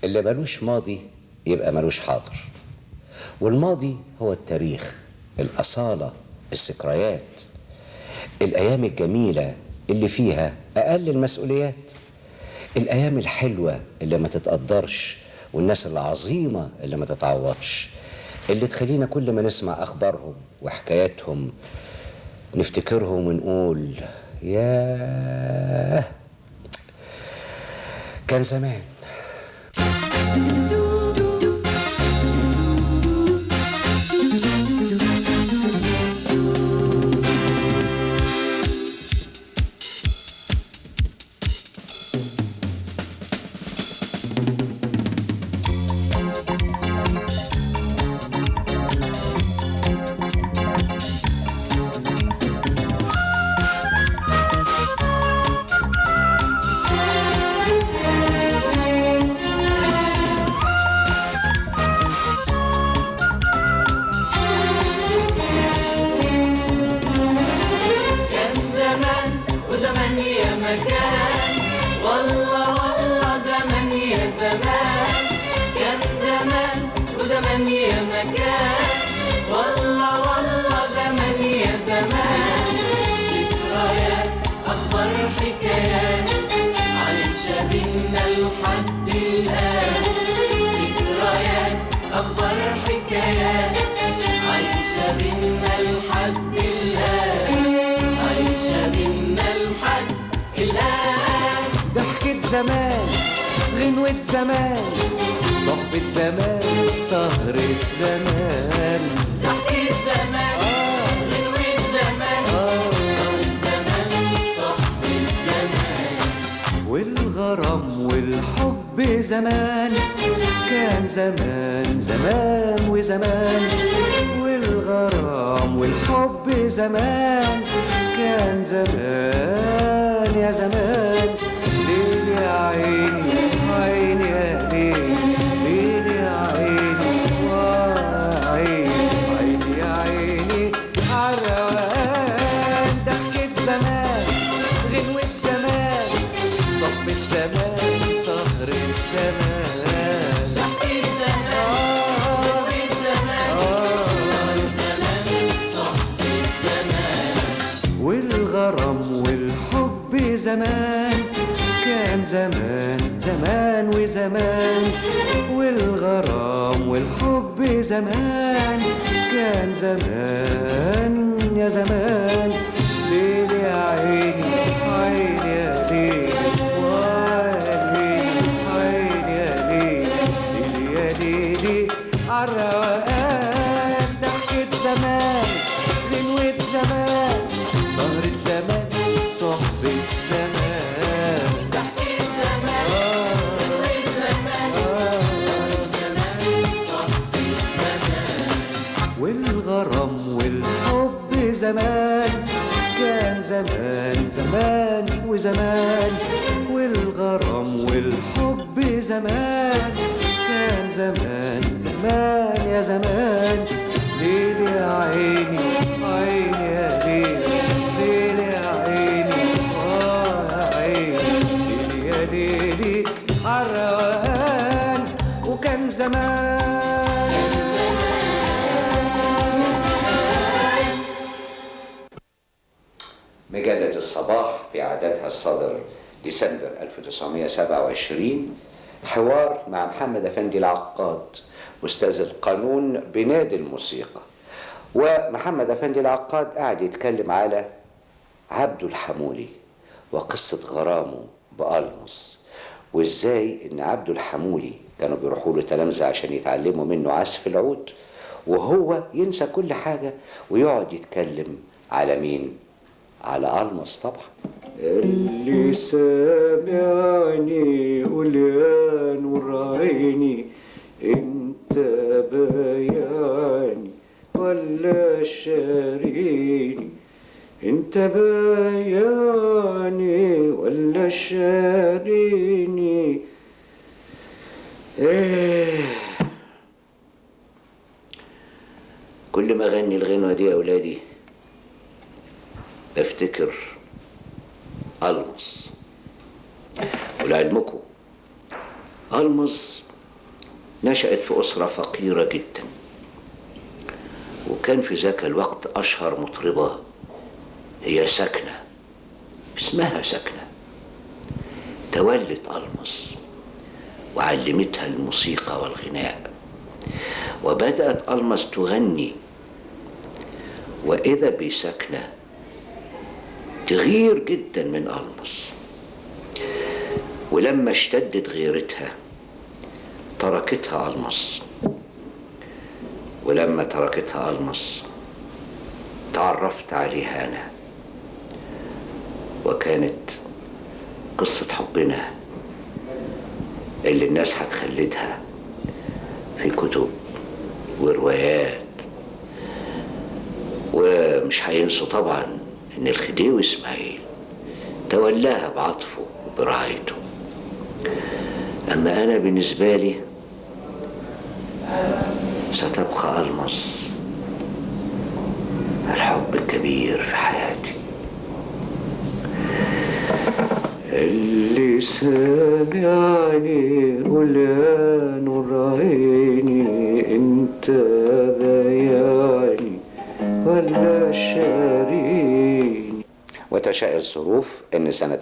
اللي ملوش ماضي يبقى ملوش حاضر والماضي هو التاريخ الأصالة الذكريات الأيام الجميلة اللي فيها أقل المسؤوليات الأيام الحلوة اللي ما تتقدرش والناس العظيمة اللي ما تتعوضش اللي تخلينا كل ما نسمع أخبارهم وحكاياتهم نفتكرهم ونقول ياه كان زمان كان زمان وزمان يا مكان والله والله زمان يا زمان كان زمان وزمان يا مكان والله والله زمان يا زمان ذكريات أخبار حكايات عايشة بينا لحد الآن ذكريات أخبار حكايات عايشة بينا لحد الآن عايشة بينا لحد الآن ضحكة زمان غنوة زمان صحبة زمان سهرة زمان ضحكة زمان غنوة زمان صوت زمان صحبة زمان والغرام والحب زمان كان زمان زمان وزمان والغرام والحب زمان كان زمان يا زمان ليل يا عيني عيني يا ليل ليل يا عيني وعيني عيني يا عيني عالروقان ضحكة زمان غنوة زمان صحبة زمان سهرة زمان ضحكة زمان غنوة زمان صوت زمان صحبة زمان والغرام والحب زمان كان زمان زمان وزمان والغرام والحب زمان كان زمان يا زمان ليل يا عيني عيني يا ليل وعيني عيني يا ليل ليل يا ليلي عالروقان ضحكة زمان غنوة زمان سهرة زمان صحبة زمان ضحكة زمان غنوة زمان صوت زمان صحبة زمان والغرام والحب زمان كان زمان زمان وزمان والغرام والحب زمان كان زمان زمان يا زمان ليل يا عيني عيني يا ليل ليل يا عيني آه يا عيني ليل يا ليلي عالروقان وكان زمان مجلة الصباح في عددها الصادر ديسمبر 1927 حوار مع محمد أفندي العقاد أستاذ القانون بنادي الموسيقى ومحمد أفندي العقاد قاعد يتكلم على عبده الحمولي وقصة غرامه بألمس وإزاي إن عبده الحمولي كانوا بيروحوا له تلامذة عشان يتعلموا منه عزف العود وهو ينسى كل حاجة ويقعد يتكلم على مين؟ على ألمس طبعا اللي سامعني قول يا نور عيني انت بايعني ولا شاريني انت بايعني ولا شاريني ايه كل ما أغني الغنوة دي يا أولادي بفتكر ألمس ولعلمكم ألمس نشأت في أسرة فقيرة جدا وكان في ذاك الوقت أشهر مطربة هي سكنة اسمها سكنة تولت ألمس وعلمتها الموسيقى والغناء وبدأت ألمس تغني وإذا بسكنة تغير جدا من ألمس ولما اشتدت غيرتها تركتها ألمس ولما تركتها ألمس تعرفت عليها أنا وكانت قصة حبنا اللي الناس هتخلدها في كتب وروايات ومش هينسوا طبعا ان الخديوي اسماعيل تولاها بعطفه وبرعايته اما انا بالنسبه لي ستبقى المس الحب الكبير في حياتي اللي سامعني ولا نور عيني انت بياني ولا شاريني وتشاء الظروف ان سنة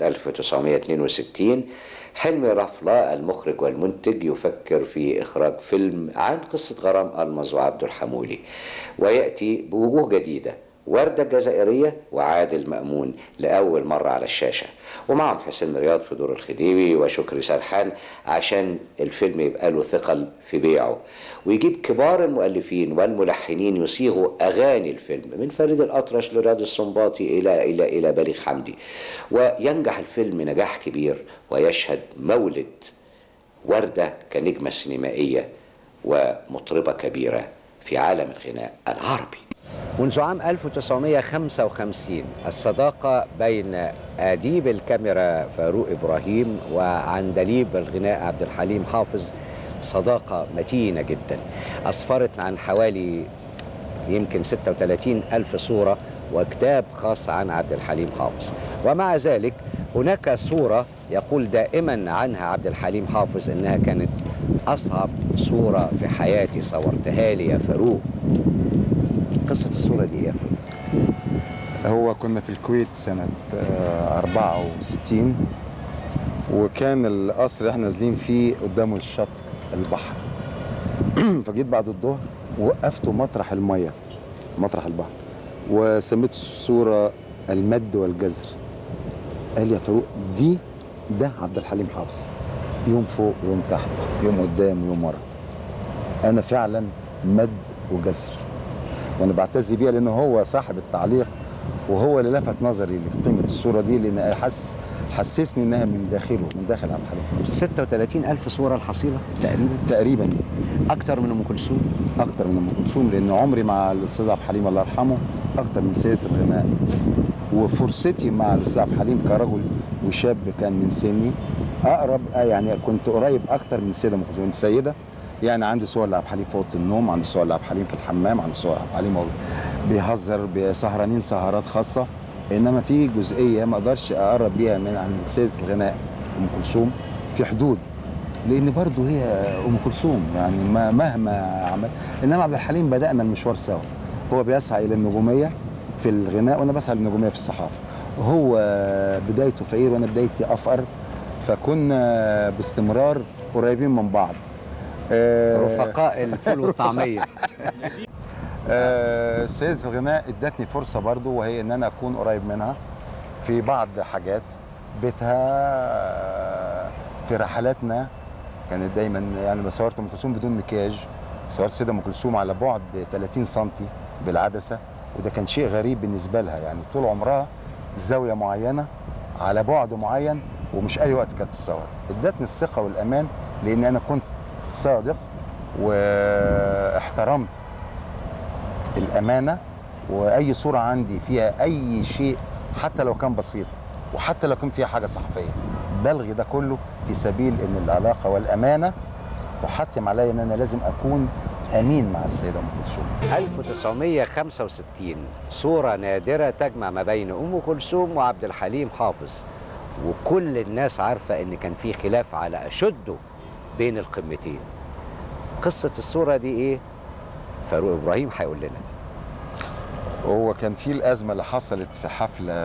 1962 حلمي رفلا المخرج والمنتج يفكر في اخراج فيلم عن قصة غرام المز وعبد الحمولي ويأتي بوجوه جديدة وردة الجزائرية وعادل مأمون لأول مرة على الشاشة ومعهم حسين رياض في دور الخديوي وشكري سرحان عشان الفيلم يبقى له ثقل في بيعه ويجيب كبار المؤلفين والملحنين يصيغوا أغاني الفيلم من فريد الأطرش لرياض السنباطي إلى إلى إلى بليغ حمدي وينجح الفيلم نجاح كبير ويشهد مولد وردة كنجمة سينمائية ومطربة كبيرة في عالم الغناء العربي منذ عام 1955 الصداقة بين أديب الكاميرا فاروق إبراهيم وعندليب الغناء عبد الحليم حافظ صداقة متينة جدا أسفرت عن حوالي يمكن 36 ألف صورة وكتاب خاص عن عبد الحليم حافظ ومع ذلك هناك صورة يقول دائما عنها عبد الحليم حافظ إنها كانت أصعب صورة في حياتي صورتها لي يا فاروق قصة الصورة دي إيه يا فاروق هو كنا في الكويت سنة آه، 64 وكان القصر اللي احنا نازلين فيه قدامه الشط البحر فجيت بعد الظهر وقفته مطرح المية مطرح البحر وسميت الصورة المد والجزر قال يا فاروق دي ده عبد الحليم حافظ يوم فوق ويوم تحت يوم قدام ويوم ورا انا فعلا مد وجزر وانا بعتز بيها لان هو صاحب التعليق وهو اللي لفت نظري لقيمه الصوره دي لان حس حسسني انها من داخله من داخل عبد الحليم حافظ 36 ألف صورة الحصيلة تقريبا تقريبا أكتر من أم كلثوم اكتر من ام كلثوم لان عمري مع الاستاذ عبد الحليم الله يرحمه اكتر من سيده الغناء وفرصتي مع الاستاذ عبد الحليم كرجل وشاب كان من سني اقرب آه يعني كنت قريب اكتر من سيده ام كلثوم سيده يعني عندي صور لعبد الحليم في اوضه النوم عندي صور لعبد الحليم في الحمام عندي صور لعبد الحليم وهو بيهزر بسهرانين سهرات خاصه انما في جزئيه ما اقدرش اقرب بيها من عن سيده الغناء ام كلثوم في حدود لان برضه هي ام كلثوم يعني ما مهما عمل انما عبد الحليم بدانا المشوار سوا هو بيسعى الى النجوميه في الغناء وانا بسعى للنجوميه في الصحافه هو بدايته فقير وانا بدايتي افقر فكنا باستمرار قريبين من بعض آه، رفقاء الفول والطعمية آه، سيدة الغناء ادتني فرصة برضو وهي ان انا اكون قريب منها في بعض حاجات بيتها آه، في رحلاتنا كانت دايما يعني صورت ام كلثوم بدون مكياج صورت سيدة ام كلثوم على بعد 30 سم بالعدسة وده كان شيء غريب بالنسبة لها يعني طول عمرها زاوية معينة على بعد معين ومش اي وقت كانت تصور ادتني الثقة والامان لان انا كنت صادق واحترمت الامانه واي صوره عندي فيها اي شيء حتى لو كان بسيط وحتى لو كان فيها حاجه صحفيه بلغي ده كله في سبيل ان العلاقه والامانه تحتم علي ان انا لازم اكون امين مع السيده ام كلثوم 1965 صورة نادرة تجمع ما بين أم كلثوم وعبد الحليم حافظ وكل الناس عارفة إن كان في خلاف على أشده بين القمتين قصه الصوره دي ايه فاروق ابراهيم هيقول لنا هو كان في الازمه اللي حصلت في حفله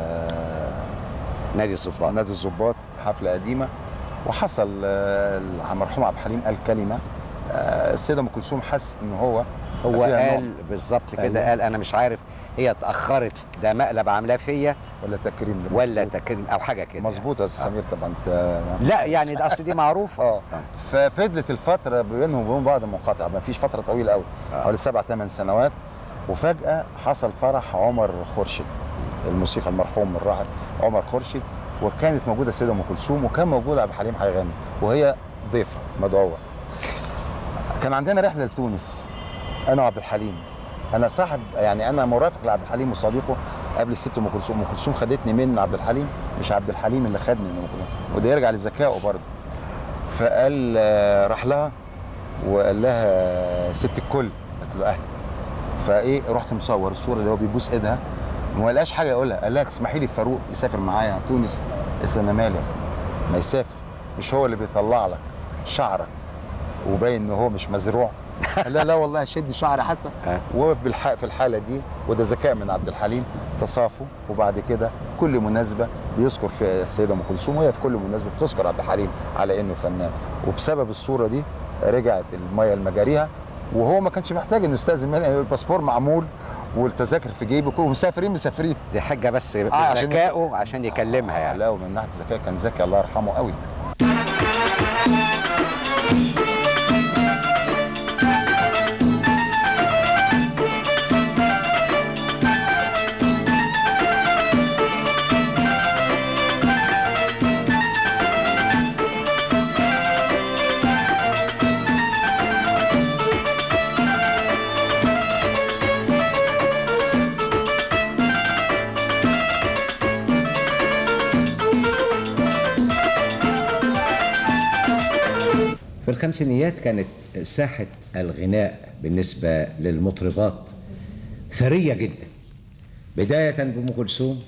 نادي الظباط نادي الظباط حفله قديمه وحصل آه، المرحوم عبد الحليم قال كلمه آه، السيده ام كلثوم حست ان هو هو فيها نوع- قال بالظبط كده أيوة. قال انا مش عارف هي اتاخرت ده مقلب عاملاه فيا ولا تكريم ولا مظبوط. تكريم او حاجه كده مظبوط يا استاذ سمير طبعا انت لا يعني ده اصل دي معروفه اه ففضلت الفتره بينهم وبين بعض منقطعه ما فيش فتره طويله قوي حوالي سبع ثمان سنوات وفجاه حصل فرح عمر خورشيد الموسيقى المرحوم الراحل عمر خورشيد وكانت موجوده السيده ام كلثوم وكان موجود عبد الحليم هيغني وهي ضيفه مدعوه كان عندنا رحله لتونس انا وعبد الحليم انا صاحب يعني انا مرافق لعبد الحليم وصديقه قبل الست ام كلثوم ام كلثوم خدتني من عبد الحليم مش عبد الحليم اللي خدني من ام كلثوم وده يرجع لذكائه برضه فقال آه، راح لها وقال لها ست الكل قالت له اهلا فايه رحت مصور الصوره اللي هو بيبوس ايدها وما لقاش حاجه يقولها قال لها تسمحي لي فاروق يسافر معايا تونس قالت له انا مالي ما يسافر مش هو اللي بيطلع لك شعرك وباين ان هو مش مزروع قال لا لا والله شد شعري حتى وهو بالح- في الحاله دي وده ذكاء من عبد الحليم تصافوا وبعد كده كل مناسبه بيذكر في السيده ام كلثوم وهي في كل مناسبه بتذكر عبد الحليم على انه فنان وبسبب الصوره دي رجعت الميه لمجاريها وهو ما كانش محتاج انه يستاذن منها الباسبور معمول والتذاكر في جيبه ومسافرين مسافرين دي حاجه بس عشان- ذكائه عشان يكلمها يعني لا ومن ناحيه الذكاء كان ذكي الله يرحمه قوي في الخمسينيات كانت ساحة الغناء بالنسبة للمطربات ثرية جدا بداية بأم كلثوم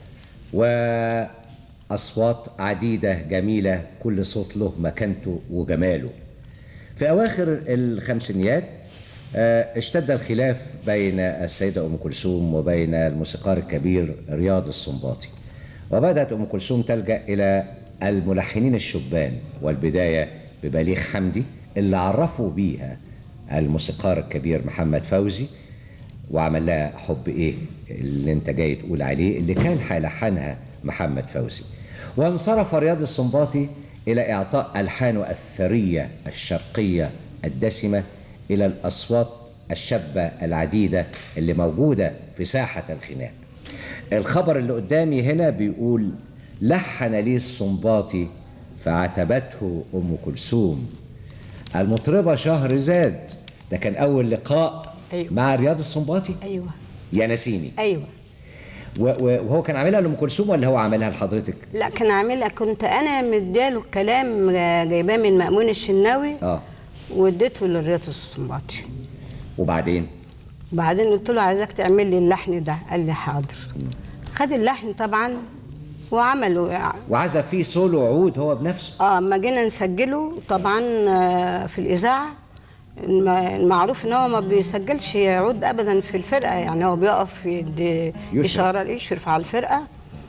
وأصوات عديدة جميلة كل صوت له مكانته وجماله في أواخر الخمسينيات آه، اشتد الخلاف بين السيدة أم كلثوم وبين الموسيقار الكبير رياض السنباطي وبدأت أم كلثوم تلجأ إلى الملحنين الشبان والبداية ببليغ حمدي اللي عرفوا بيها الموسيقار الكبير محمد فوزي وعمل لها حب ايه اللي انت جاي تقول عليه اللي كان هيلحنها محمد فوزي وانصرف رياض السنباطي الى اعطاء الحانه الثريه الشرقيه الدسمه الى الاصوات الشابه العديده اللي موجوده في ساحه الغناء الخبر اللي قدامي هنا بيقول لحن لي السنباطي فعتبته ام كلثوم المطربه شهرزاد ده كان اول لقاء أيوة. مع رياض السنباطي ايوه يا نسيني ايوه و- و- وهو كان عاملها لام كلثوم ولا هو عاملها لحضرتك لا كان عاملها كنت انا مدياله الكلام آه، جايباه من مأمون الشناوي اه واديته للرياض السنباطي وبعدين وبعدين قلت له عايزاك تعمل لي اللحن ده قال لي حاضر خد اللحن طبعا وعمله وعزف فيه سولو عود هو بنفسه اه اما جينا نسجله طبعا آه، في الاذاعه الم- المعروف ان هو ما بيسجلش عود ابدا في الفرقه يعني هو بيقف يدي يشرف. اشاره يشرف على الفرقه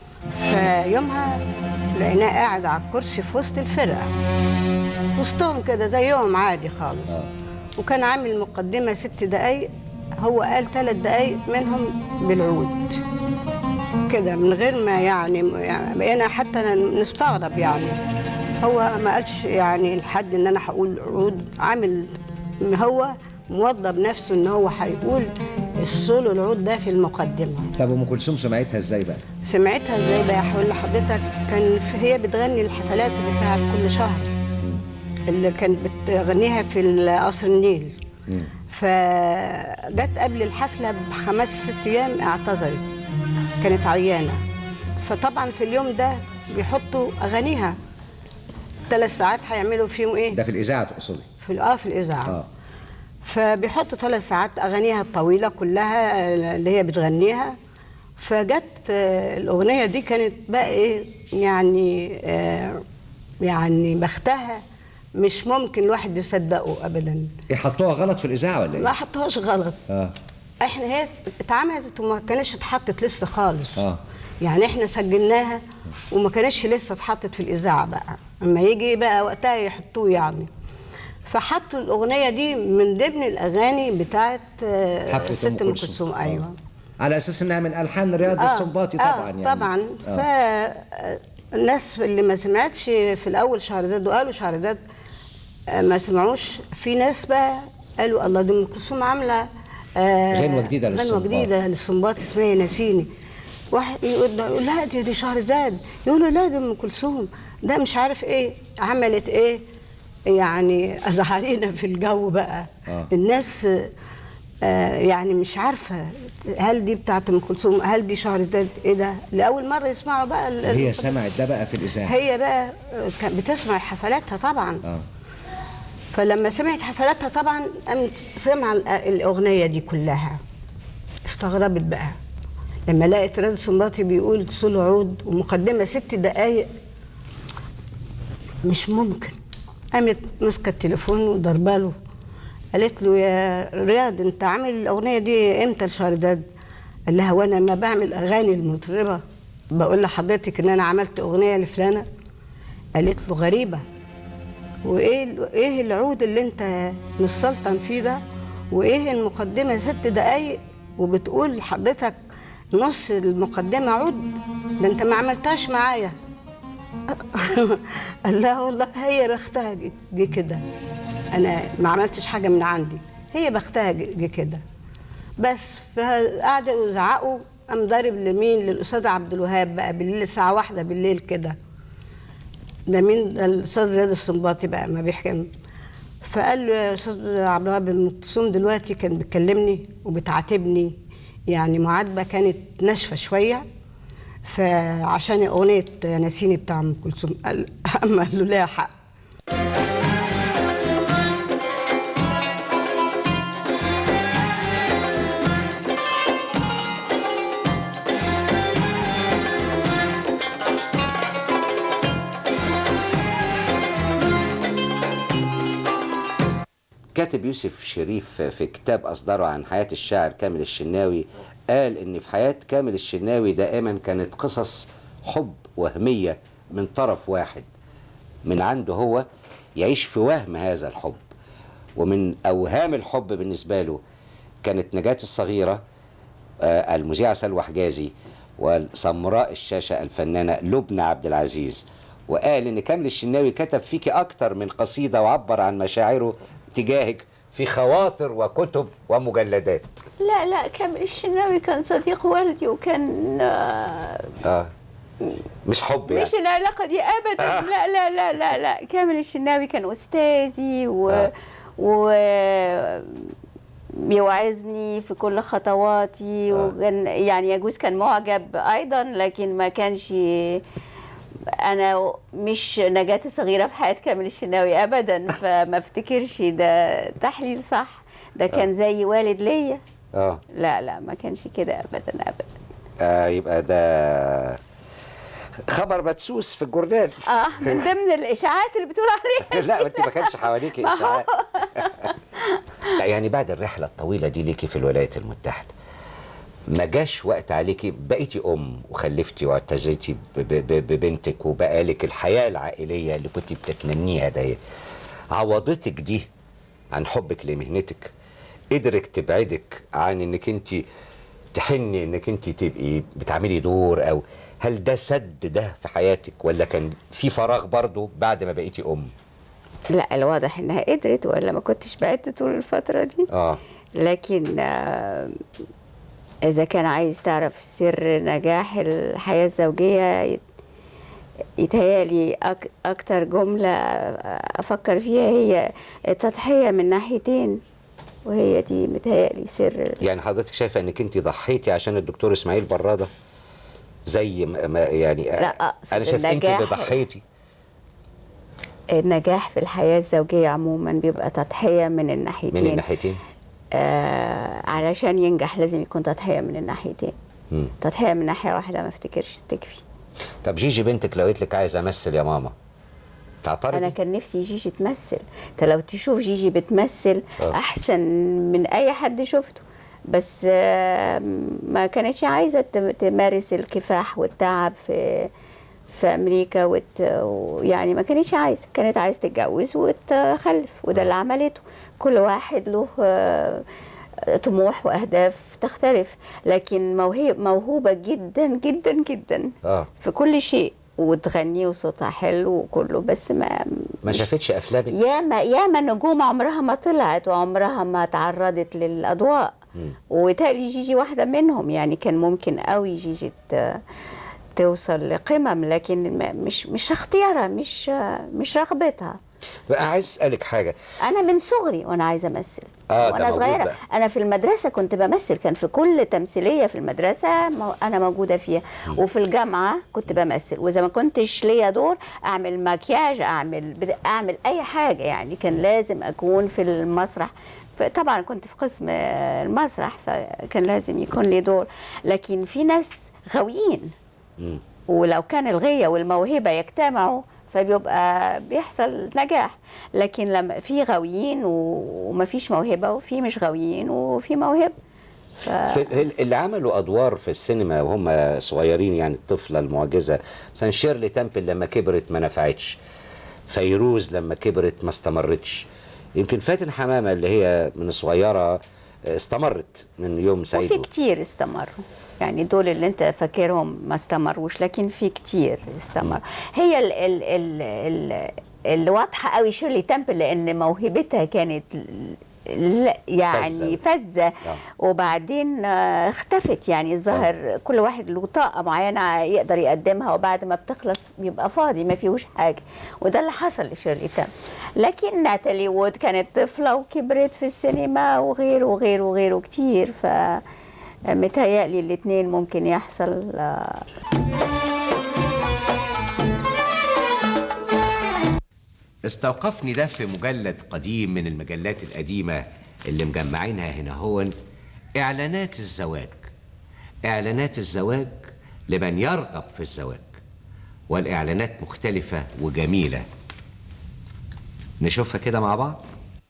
فيومها لقيناه قاعد على الكرسي في وسط الفرقه في وسطهم كده زيهم عادي خالص وكان عامل مقدمه ست دقايق هو قال ثلاث دقايق منهم بالعود كده من غير ما يعني, يعني بقينا حتى نستغرب يعني هو ما قالش يعني لحد ان انا هقول عود عامل هو موضب نفسه ان هو هيقول السولو العود ده في المقدمه طب ام كلثوم سمعتها ازاي بقى سمعتها ازاي بقى هقول لحضرتك كان في هي بتغني الحفلات بتاعت كل شهر اللي كانت بتغنيها في قصر النيل فجت قبل الحفله بخمس ست ايام اعتذرت كانت عيانه فطبعا في اليوم ده بيحطوا اغانيها ثلاث ساعات هيعملوا فيهم ايه؟ ده في الاذاعه تقصدي في اه في الاذاعه اه فبيحطوا ثلاث ساعات اغانيها الطويله كلها آه، اللي هي بتغنيها فجت آه، الاغنيه دي كانت بقى ايه يعني آه، يعني بختها مش ممكن الواحد يصدقه ابدا يحطوها غلط في الاذاعه ولا ما ايه؟ حطوهاش غلط اه احنا هي اتعملت وما كانتش اتحطت لسه خالص آه. يعني احنا سجلناها وما كانتش لسه اتحطت في الاذاعه بقى اما يجي بقى وقتها يحطوه يعني فحطوا الاغنيه دي من ضمن الاغاني بتاعت آه، حفلة ست أم ام كلثوم. كلثوم آه. ايوه على اساس انها من الحان رياض آه، السنباطي طبعا آه يعني طبعا آه. فالناس اللي ما سمعتش في الاول شهرزاد وقالوا شهرزاد آه، ما سمعوش في ناس بقى قالوا الله دي ام كلثوم عامله آه، غنوة جديدة غنوه للسنباط. جديده للسنباط اسمها نسيني واحد يقول له يقول لا دي, دي شهرزاد يقولوا لا دي ام كلثوم ده مش عارف ايه عملت ايه يعني ازعرينا في الجو بقى آه. الناس آه، يعني مش عارفه هل دي بتاعت ام كلثوم هل دي شهرزاد ايه ده لاول مره يسمعوا بقى ال- هي سمعت ده بقى في الاذاعه هي بقى آه، كانت بتسمع حفلاتها طبعا اه فلما سمعت حفلاتها طبعا قامت سمع ال- الاغنيه دي كلها استغربت بقى لما لقيت راد سنباطي بيقول سولو عود ومقدمه ست دقايق مش ممكن قامت ماسكه التليفون وضربه له قالت له يا رياض انت عامل الاغنيه دي امتى لشهرزاد؟ قال لها وانا ما بعمل اغاني المطربه بقول لحضرتك ان انا عملت اغنيه لفلانه قالت له غريبه وايه ال- ايه العود اللي انت مستلطن فيه ده وايه المقدمه ست دقايق وبتقول حضرتك نص المقدمه عود ده انت ما عملتهاش معايا قال لها والله هي بختها جه- جه كده انا ما عملتش حاجه من عندي هي بختها جه جه كده بس فقعدوا يزعقوا قام ضارب لمين للاستاذ عبد الوهاب بقى بالليل الساعه واحدة بالليل كده ده مين ده الاستاذ رياض السنباطي بقى ما بيحكم فقال له يا استاذ عبد الوهاب ام كلثوم دلوقتي كان بتكلمني وبتعاتبني يعني معاتبه كانت ناشفه شويه فعشان اغنيه نسيني بتاع ام كلثوم قال اما قال له ليها حق كاتب يوسف شريف في كتاب أصدره عن حياة الشاعر كامل الشناوي قال إن في حياة كامل الشناوي دائما كانت قصص حب وهمية من طرف واحد من عنده هو يعيش في وهم هذا الحب ومن أوهام الحب بالنسبة له كانت نجاة الصغيرة آه، المذيعة سلوى حجازي وسمراء الشاشة الفنانة لبنى عبد العزيز وقال إن كامل الشناوي كتب فيك أكتر من قصيدة وعبر عن مشاعره تجاهك في خواطر وكتب ومجلدات لا لا كامل الشناوي كان صديق والدي وكان آه، آه مش حب يعني مش العلاقة دي أبدا لا لا لا لا لا كامل الشناوي كان أستاذي و, آه. و... بيوعظني في كل خطواتي آه. وكان يعني يجوز كان معجب أيضا لكن ما كانش أنا مش نجاة الصغيرة في حياة كامل الشناوي أبدا فما افتكرش ده تحليل صح ده كان زي والد ليا آه. لا لا ما كانش كده أبدا أبدا آه يبقى ده خبر مدسوس في الجورنال اه من ضمن الاشاعات اللي بتقول عليها لا ما انت ما كانش حواليك ما هو- اشاعات لا يعني بعد الرحله الطويله دي ليكي في الولايات المتحده ما جاش وقت عليكي بقيتي ام وخلفتي واعتزيتي ب- ب- ب- ببنتك وبقالك الحياه العائليه اللي كنت بتتمنيها دي عوضتك دي عن حبك لمهنتك قدرك تبعدك عن انك انت تحني انك انت تبقي بتعملي دور او هل ده سد ده في حياتك ولا كان في فراغ برضو بعد ما بقيتي ام لا الواضح انها قدرت ولا ما كنتش بعدت طول الفتره دي اه لكن آه، اذا كان عايز تعرف سر نجاح الحياه الزوجيه يت- يتهيألي أك أكتر جملة أفكر فيها هي التضحية من ناحيتين وهي دي متهيألي سر يعني حضرتك شايفه انك انت ضحيتي عشان الدكتور اسماعيل براده زي ما ما- يعني لا، أقصد انا شايف انت اللي النجاح. ضحيتي النجاح في الحياة الزوجية عموما بيبقى تضحية من الناحيتين من الناحيتين آه علشان ينجح لازم يكون تضحية من الناحيتين مم. تضحية من ناحية واحدة ما افتكرش تكفي طب جيجي بنتك لو قالت لك عايز امثل يا ماما تعترضي؟ انا كان نفسي جيجي تمثل انت لو تشوف جيجي بتمثل آه. احسن من اي حد شفته بس آه، ما كانتش عايزه تم- تمارس الكفاح والتعب في في امريكا وت... يعني ما كانتش عايزه كانت عايزه تتجوز وتخلف وده اللي عملته كل واحد له آه، طموح واهداف تختلف لكن موهب موهوبه جدا جدا جدا اه في كل شيء وتغني وصوتها حلو وكله بس ما ما شافتش افلامك ياما ياما نجوم عمرها ما طلعت وعمرها ما تعرضت للاضواء وتالي جيجي واحده منهم يعني كان ممكن قوي جيجي ت- توصل لقمم لكن ما- مش مش اختيارها مش مش رغبتها بقى عايز اسالك حاجه انا من صغري وانا عايزه امثل آه، ده وانا موجود صغيره بقى. انا في المدرسه كنت بمثل كان في كل تمثيليه في المدرسه مو- انا موجوده فيها وفي الجامعه كنت بمثل واذا ما كنتش ليا دور اعمل مكياج اعمل بد- اعمل اي حاجه يعني كان لازم اكون في المسرح طبعا كنت في قسم آه، المسرح فكان لازم يكون لي دور لكن في ناس غاويين مم. ولو كان الغية والموهبة يجتمعوا فبيبقى بيحصل نجاح لكن لما في غاويين و- ومفيش موهبة وفي مش غاويين وفي موهبة ف... في ال- اللي عملوا ادوار في السينما وهم صغيرين يعني الطفله المعجزه مثلا شيرلي تامبل لما كبرت ما نفعتش فيروز لما كبرت ما استمرتش يمكن فاتن حمامه اللي هي من الصغيره استمرت من يوم سعيد وفي كتير استمروا يعني دول اللي انت فاكرهم ما استمروش لكن في كتير استمروا هي ال ال ال ال اللي واضحه قوي شيرلي تامبل لان موهبتها كانت ل- يعني فزة وبعدين آه، اختفت يعني الظاهر كل واحد له طاقة معينة يقدر يقدمها وبعد ما بتخلص بيبقى فاضي ما فيهوش حاجة وده اللي حصل لشيرلي تامبل لكن ناتالي وود كانت طفلة وكبرت في السينما وغيره وغيره وغيره كتير ف متهيألي الاتنين ممكن يحصل آه، استوقفني ده في مجلد قديم من المجلات القديمة اللي مجمعينها هنا هون إعلانات الزواج إعلانات الزواج لمن يرغب في الزواج والإعلانات مختلفة وجميلة نشوفها كده مع بعض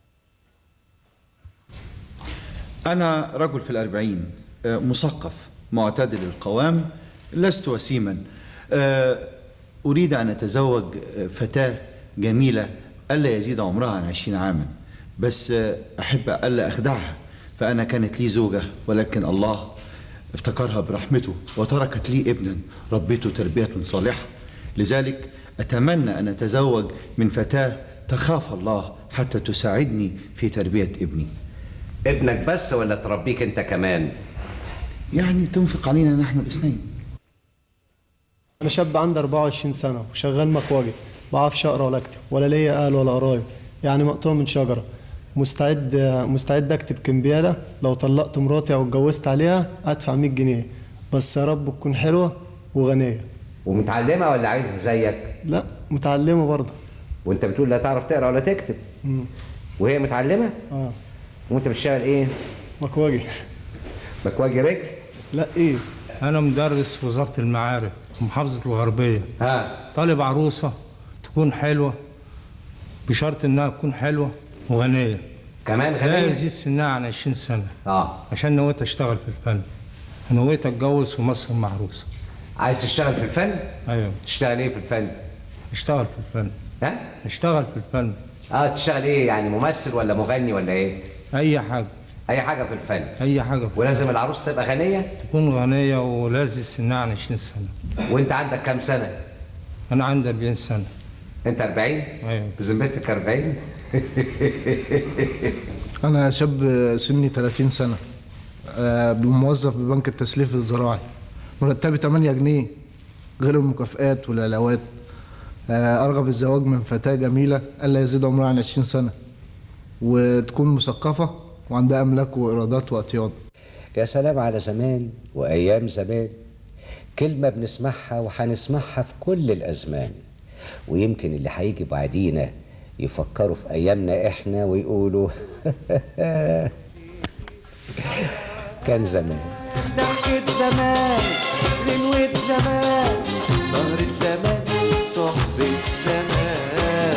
أنا رجل في الأربعين آه، مثقف معتدل القوام لست وسيما آه، أريد أن أتزوج آه، فتاة جميلة ألا يزيد عمرها عن عشرين عاما بس آه، أحب ألا أخدعها فأنا كانت لي زوجة ولكن الله افتكرها برحمته وتركت لي ابنا ربيته تربية صالحة لذلك أتمنى أن أتزوج من فتاة تخاف الله حتى تساعدني في تربية ابني ابنك بس ولا تربيك انت كمان يعني تنفق علينا نحن الاثنين أنا شاب عندي 24 سنة وشغال مكواجي ما بعرفش أقرا ولا أكتب ولا ليا أهل ولا قرايب يعني مقطوع من شجرة مستعد مستعد أكتب كمبيالة لو طلقت مراتي أو اتجوزت عليها أدفع 100 جنيه بس يا رب تكون حلوة وغنية ومتعلمة ولا عايزة زيك لا متعلمة برضه وانت بتقول لا تعرف تقرا ولا تكتب مم. وهي متعلمة اه وانت بتشتغل ايه مكواجي مكواجي رجل لا إيه أنا مدرس في وزارة المعارف في محافظة الغربية ها طالب عروسة تكون حلوة بشرط إنها تكون حلوة وغنية كمان لا غنية يزيد سنها عن 20 سنة اه عشان نويت أشتغل في الفن نويت أتجوز في مصر مع عروسة عايز تشتغل في الفن أيوة تشتغل ايه في الفن أشتغل في الفن ها أشتغل في الفن اه تشتغل ايه يعني ممثل ولا مغني ولا ايه أي حاجة اي حاجة في الفن أي حاجة ولازم العروس تبقى غنية تكون غنية ولازم سنها عن 20 سنة وانت عندك كام سنة أنا عندي 40 سنة انت 40 أيوة بذمتك 40 أنا شاب سني 30 سنة آه، موظف ببنك التسليف الزراعي مرتبي 8 جنيه غير المكافآت والعلاوات آه، أرغب الزواج من فتاة جميلة ألا يزيد عمرها عن 20 سنة وتكون مثقفة وعندها أملاك وإيرادات وأطيان يا سلام على زمان وايام زمان كلمة بنسمعها وهنسمعها في كل الازمان ويمكن اللي هيجي بعدينا يفكروا في ايامنا احنا ويقولوا كان زمان ضحكة زمان غنوة زمان سهرة زمان صحبة زمان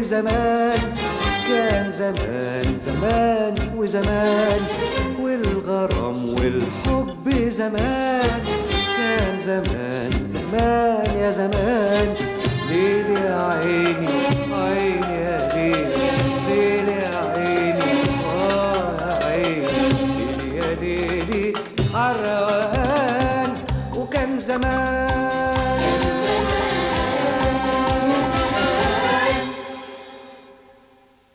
زمان كان زمان زمان وزمان والغرام والحب زمان كان زمان زمان يا زمان ليل يا عيني عيني يا ليل ليل يا عيني اه يا عيني ليل يا ليلي عالروقان وكان زمان